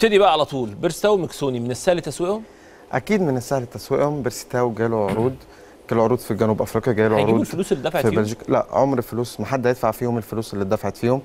نبتدي بقى على طول بيرستاو ومكسوني من السهل تسويقهم اكيد من السهل تسويقهم بيرسيتاو جاله عروض جاله عروض في جنوب افريقيا جاله هيجيبوا عروض الفلوس اللي دفعت في فيهم بلجيكا لا عمر الفلوس ما حد هيدفع فيهم الفلوس اللي اتدفعت فيهم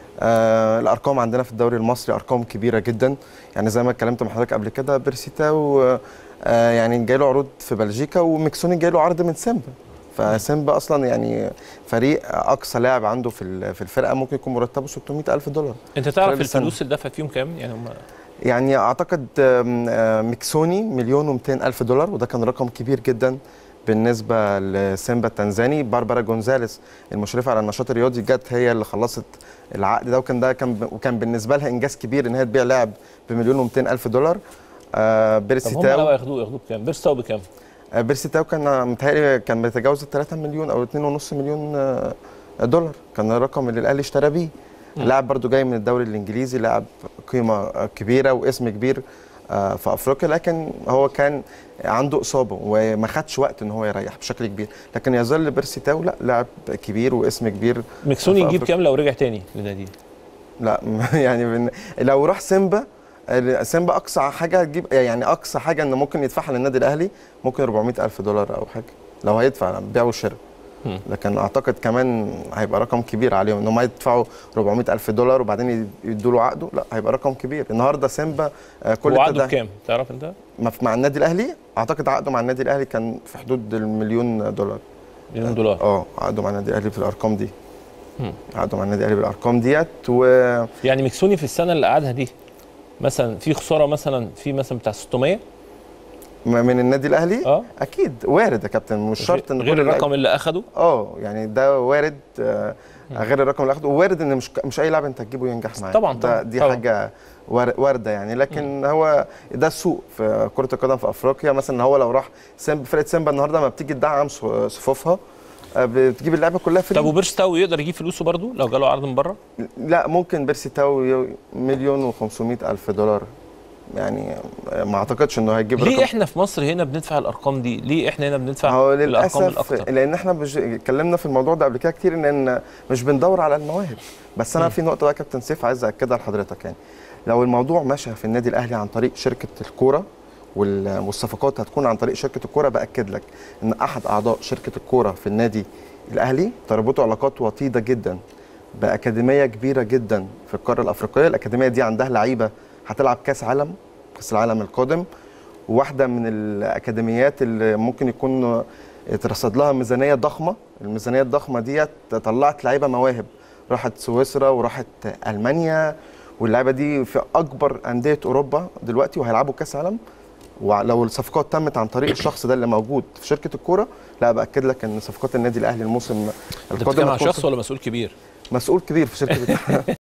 آه الارقام عندنا في الدوري المصري ارقام كبيره جدا يعني زي ما اتكلمت مع حضرتك قبل كده بيرسيتاو آه يعني جاله عروض في بلجيكا ومكسوني جاله عرض من سيمبا فسيمبا اصلا يعني فريق اقصى لاعب عنده في ال- في الفرقه ممكن يكون مرتبه 600 الف دولار انت تعرف خلال السنة. الفلوس اللي دفعت فيهم كام يعني هم يعني اعتقد آم، آه، ميكسوني مليون و200 الف دولار وده كان رقم كبير جدا بالنسبه لسيمبا التنزاني باربرا جونزاليس المشرفه على النشاط الرياضي جت هي اللي خلصت العقد ده وكان ده كان وكان بالنسبه لها انجاز كبير ان هي تبيع لاعب بمليون و200 الف دولار آه طب هم لو بيرسيتاو ياخدوه ياخدوه بكام بيرستاو بكام آه بيرسيتاو كان متهيألي كان بيتجاوز ال 3 مليون او 2.5 مليون آه، دولار كان الرقم اللي الاهلي اشترى بيه مم. لاعب برضو جاي من الدوري الانجليزي لاعب قيمه آه، كبيره واسم كبير آه، في افريقيا لكن هو كان عنده اصابه وما خدش وقت ان هو يريح بشكل كبير لكن يظل بيرسيتاو لا لاعب كبير واسم كبير مكسوني في يجيب أفريقيا. كام لو رجع تاني لناديه لا يعني من لو راح سيمبا آه، سيمبا اقصى حاجه هتجيب يعني اقصى حاجه ان ممكن يدفعها للنادي الاهلي ممكن 400 الف دولار او حاجه لو هيدفع بيع وشراء مم. لكن اعتقد كمان هيبقى رقم كبير عليهم ان هم يدفعوا 400 الف دولار وبعدين يدوا له عقده لا هيبقى رقم كبير النهارده سيمبا آه، كل هو عقده التدا- بكام تعرف انت ما- مع النادي الاهلي اعتقد عقده مع النادي الاهلي كان في حدود المليون دولار مليون دولار اه عقده مع النادي الاهلي في الارقام دي مم. عقده مع النادي الاهلي بالارقام ديت و يعني مكسوني في السنه اللي قعدها دي مثلا في خساره مثلا في مثلا بتاع 600 من النادي الاهلي اه اكيد وارد يا كابتن مش شرط ان غير كل اللعيبة- الرقم اللي اخده اه يعني ده وارد آه، مم. غير الرقم اللي اخده وارد ان مش مش اي لاعب انت تجيبه ينجح معاك طبعاً، ده طبعاً، دي طبعاً. حاجه وار- وارده يعني لكن هو ده السوق في كره القدم في افريقيا مثلا هو لو راح سيمبا فرقه سيمبا النهارده ما بتيجي تدعم ص- صفوفها آه، بتجيب اللعيبه كلها طب فري وبيرستاو يقدر يجيب فلوسه برضه لو جاله عرض من بره لا ممكن بيرسي تاو ي- مليون و500 الف دولار يعني آه، ما اعتقدش انه هيجيب ليه رقم احنا في مصر هنا بندفع الارقام دي ليه احنا هنا بندفع هو الارقام للاسف الاكتر لان احنا مش اتكلمنا في الموضوع ده قبل كده كتير ان إن مش بندور على المواهب بس انا مم. في نقطه بقى يا كابتن سيف عايز اكدها لحضرتك يعني لو الموضوع ماشي في النادي الاهلي عن طريق شركه الكوره وال- والصفقات هتكون عن طريق شركه الكوره باكد لك ان احد اعضاء شركه الكوره في النادي الاهلي تربطه علاقات وطيده جدا باكاديميه كبيره جدا في القاره الافريقيه الاكاديميه دي عندها لعيبه هتلعب كاس عالم كاس العالم القادم وواحده من الاكاديميات اللي ممكن يكون اترصد لها ميزانيه ضخمه الميزانيه الضخمه ديت طلعت لعيبه مواهب راحت سويسرا وراحت المانيا واللعيبه دي في اكبر انديه اوروبا دلوقتي وهيلعبوا كاس عالم ولو الصفقات تمت عن طريق الشخص ده اللي موجود في شركه الكوره لا باكد لك ان صفقات النادي الاهلي الموسم انت القادم بتتكلم عن هتكون شخص ولا مسؤول كبير مسؤول كبير في شركه